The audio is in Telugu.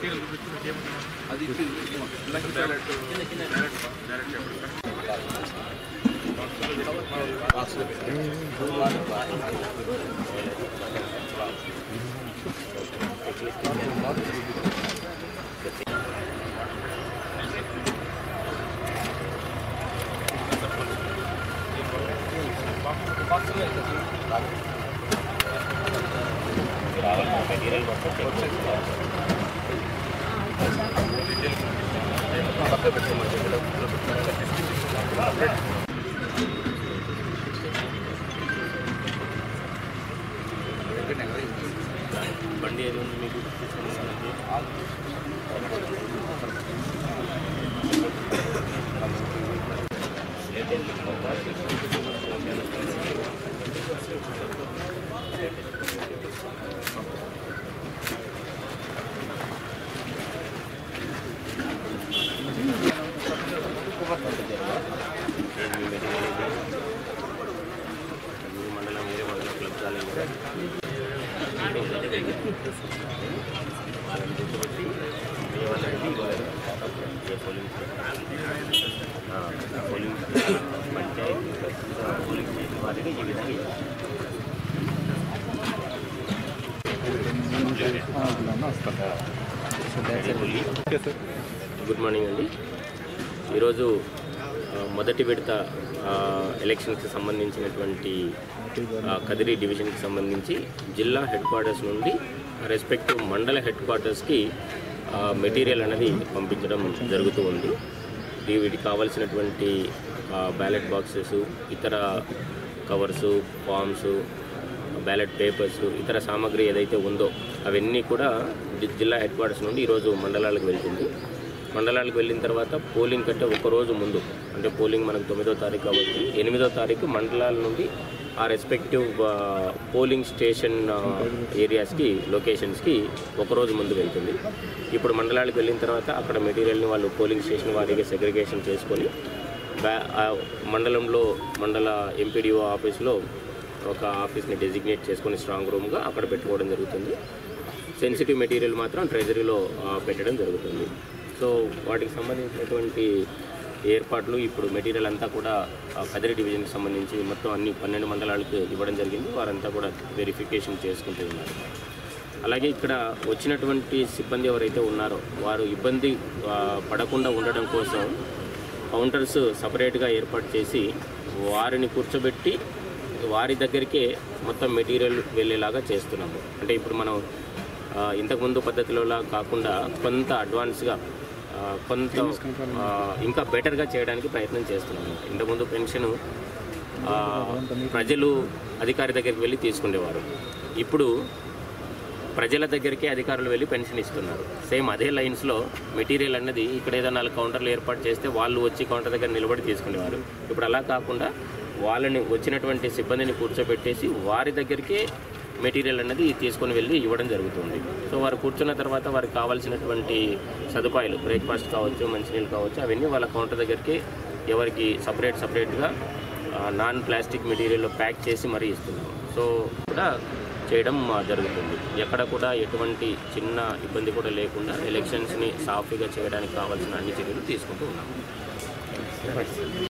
అది డైరెక్ట్ బండి ఏది ఉంది మీకు మండలం వేరే మండలం క్లబ్ కాలేదు వాళ్ళని గుర్తుపెట్టి ఏమన్నారంటే ఇవ్వాలి ఏ పోలింగ్ ఆ, పోలింగ్ పంచాయతీ ఆ, పోలింగ్ చేసిన వారికి ఈ విధంగా ఇవ్వాలి. గుడ్ మార్నింగ్ అండి ఈరోజు ఆ, మొదటి విడత ఆ, ఎలక్షన్కి సంబంధించినటువంటి ఆ, కదిరి డివిజన్కి సంబంధించి జిల్లా హెడ్ క్వార్టర్స్ నుండి రెస్పెక్టివ్ మండల హెడ్ క్వార్టర్స్కి ఆ, మెటీరియల్ అనేది పంపించడం జరుగుతూ ఉంది ఈ వీటికి కావాల్సినటువంటి ఆ, బ్యాలెట్ బాక్సెస్ ఇతర కవర్సు ఫామ్స్ బ్యాలెట్ పేపర్స్ ఇతర సామాగ్రి ఏదైతే ఉందో అవన్నీ కూడా జి- జిల్లా హెడ్ క్వార్టర్స్ నుండి ఈరోజు మండలాలకు వెళ్తుంది మండలాలకు వెళ్ళిన తర్వాత పోలింగ్ కంటే ఒక రోజు ముందు అంటే పోలింగ్ మనకు తొమ్మిదో తారీఖు కాబట్టి ఎనిమిదో తారీఖు మండలాల నుండి ఆ రెస్పెక్టివ్ పోలింగ్ స్టేషన్ ఏరియాస్కి లొకేషన్స్కి ఒక రోజు ముందు వెళ్తుంది ఇప్పుడు మండలాలకు వెళ్ళిన తర్వాత అక్కడ మెటీరియల్ని వాళ్ళు పోలింగ్ స్టేషన్ వారీగా సెగ్రిగేషన్ చేసుకొని బ్యా ఆ మండలంలో మండల ఎంపీడీఓ ఆఫీస్లో ఒక ఆఫీస్ని డెసిగ్నేట్ చేసుకొని స్ట్రాంగ్ రూమ్గా అక్కడ పెట్టుకోవడం జరుగుతుంది సెన్సిటివ్ మెటీరియల్ మాత్రం ట్రెజరీలో ఆ, పెట్టడం జరుగుతుంది సో వాటికి సంబంధించినటువంటి ఏర్పాట్లు ఇప్పుడు మెటీరియల్ అంతా కూడా ఆ, కదిరి డివిజన్కి సంబంధించి మొత్తం అన్ని పన్నెండు మండలాలకు ఇవ్వడం జరిగింది వారంతా కూడా వెరిఫికేషన్ చేసుకుంటూ ఉన్నారు అలాగే ఇక్కడ వచ్చినటువంటి సిబ్బంది ఎవరైతే ఉన్నారో వారు ఇబ్బంది ఆ, పడకుండా ఉండడం కోసం కౌంటర్స్ సపరేట్గా ఏర్పాటు చేసి వారిని కూర్చోబెట్టి వారి దగ్గరికే మొత్తం మెటీరియల్ వెళ్ళేలాగా చేస్తున్నాము అంటే ఇప్పుడు మనం ఆ, ఇంతకుముందు పద్ధతిలోలా కాకుండా కొంత అడ్వాన్స్గా ఆ, కొంత ఆ, ఇంకా బెటర్గా చేయడానికి ప్రయత్నం చేస్తున్నాము ఇంతకుముందు పెన్షన్ ఆ, ప్రజలు అధికారి దగ్గరికి వెళ్ళి తీసుకునేవారు ఇప్పుడు ప్రజల దగ్గరికి అధికారులు వెళ్ళి పెన్షన్ ఇస్తున్నారు సేమ్ అదే లైన్స్లో మెటీరియల్ అన్నది ఇక్కడ ఏదైనా నాలుగు కౌంటర్లు ఏర్పాటు చేస్తే వాళ్ళు వచ్చి కౌంటర్ దగ్గర నిలబడి తీసుకునేవారు ఇప్పుడు అలా కాకుండా వాళ్ళని వచ్చినటువంటి సిబ్బందిని కూర్చోబెట్టేసి వారి దగ్గరికే మెటీరియల్ అన్నది తీసుకొని వెళ్ళి ఇవ్వడం జరుగుతుంది సో వారు కూర్చున్న తర్వాత వారికి కావాల్సినటువంటి సదుపాయాలు బ్రేక్ఫాస్ట్ కావచ్చు మంచినీళ్ళు కావచ్చు అవన్నీ వాళ్ళ కౌంటర్ దగ్గరికి ఎవరికి సపరేట్ సపరేట్గా నాన్ ప్లాస్టిక్ మెటీరియల్లో ప్యాక్ చేసి మరీ ఇస్తున్నాం సో కూడా చేయడం ఆ, జరుగుతుంది ఎక్కడ కూడా ఎటువంటి చిన్న ఇబ్బంది కూడా లేకుండా ఎలక్షన్స్ని సాఫీగా చేయడానికి కావాల్సిన అన్ని చర్యలు తీసుకుంటూ ఉన్నాం